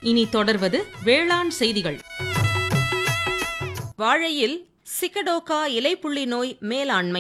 இனி தொடர்வது வேளாண் செய்திகள் வாழையில் சிக்கடோகா இலைப்புள்ளி நோய் மேலாண்மை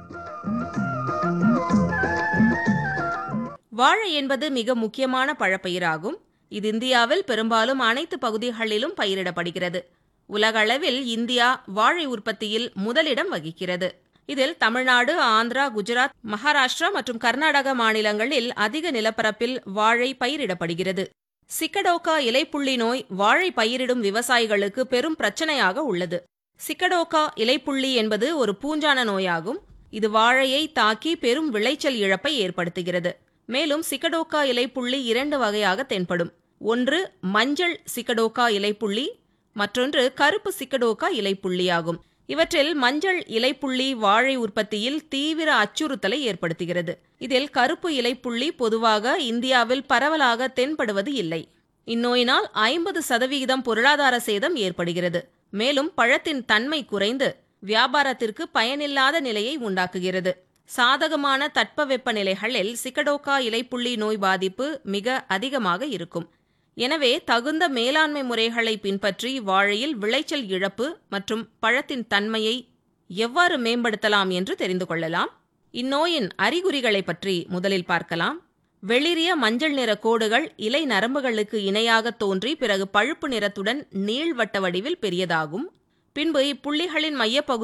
வாழை என்பது மிக முக்கியமான பழப்பயிராகும் இது இந்தியாவில் பெரும்பாலும் அனைத்து பகுதிகளிலும் பயிரிடப்படுகிறது உலகளவில் இந்தியா வாழை உற்பத்தியில் முதலிடம் வகிக்கிறது இதில் தமிழ்நாடு ஆந்திரா குஜராத் மகாராஷ்டிரா மற்றும் கர்நாடக மாநிலங்களில் அதிக நிலப்பரப்பில் வாழை பயிரிடப்படுகிறது சிக்கடோகா இலைப்புள்ளி நோய் வாழை பயிரிடும் விவசாயிகளுக்கு பெரும் பிரச்சனையாக உள்ளது சிக்கடோகா இலைப்புள்ளி என்பது ஒரு பூஞ்சான நோயாகும் இது வாழையை தாக்கி பெரும் விளைச்சல் இழப்பை ஏற்படுத்துகிறது மேலும் சிக்கடோக்கா இலைப்புள்ளி இரண்டு வகையாக தென்படும் ஒன்று மஞ்சள் சிக்கடோக்கா இலைப்புள்ளி மற்றொன்று கருப்பு சிக்கடோக்கா இலைப்புள்ளியாகும் இவற்றில் மஞ்சள் இலைப்புள்ளி வாழை உற்பத்தியில் தீவிர அச்சுறுத்தலை ஏற்படுத்துகிறது இதில் கருப்பு இலைப்புள்ளி பொதுவாக இந்தியாவில் பரவலாக தென்படுவது இல்லை இந்நோயினால் ஐம்பது சதவிகிதம் பொருளாதார சேதம் ஏற்படுகிறது மேலும் பழத்தின் தன்மை குறைந்து வியாபாரத்திற்கு பயனில்லாத நிலையை உண்டாக்குகிறது சாதகமான தட்பவெப்ப நிலைகளில் சிக்கடோக்கா இலைப்புள்ளி நோய் பாதிப்பு மிக அதிகமாக இருக்கும் எனவே தகுந்த மேலாண்மை முறைகளை பின்பற்றி வாழையில் விளைச்சல் இழப்பு மற்றும் பழத்தின் தன்மையை எவ்வாறு மேம்படுத்தலாம் என்று தெரிந்து கொள்ளலாம் இந்நோயின் அறிகுறிகளை பற்றி முதலில் பார்க்கலாம் வெளிரிய மஞ்சள் நிற கோடுகள் இலை நரம்புகளுக்கு இணையாக தோன்றி பிறகு பழுப்பு நிறத்துடன் நீள்வட்ட வடிவில் பெரியதாகும் பின்பு இப்புள்ளிகளின் மையப்பகுதி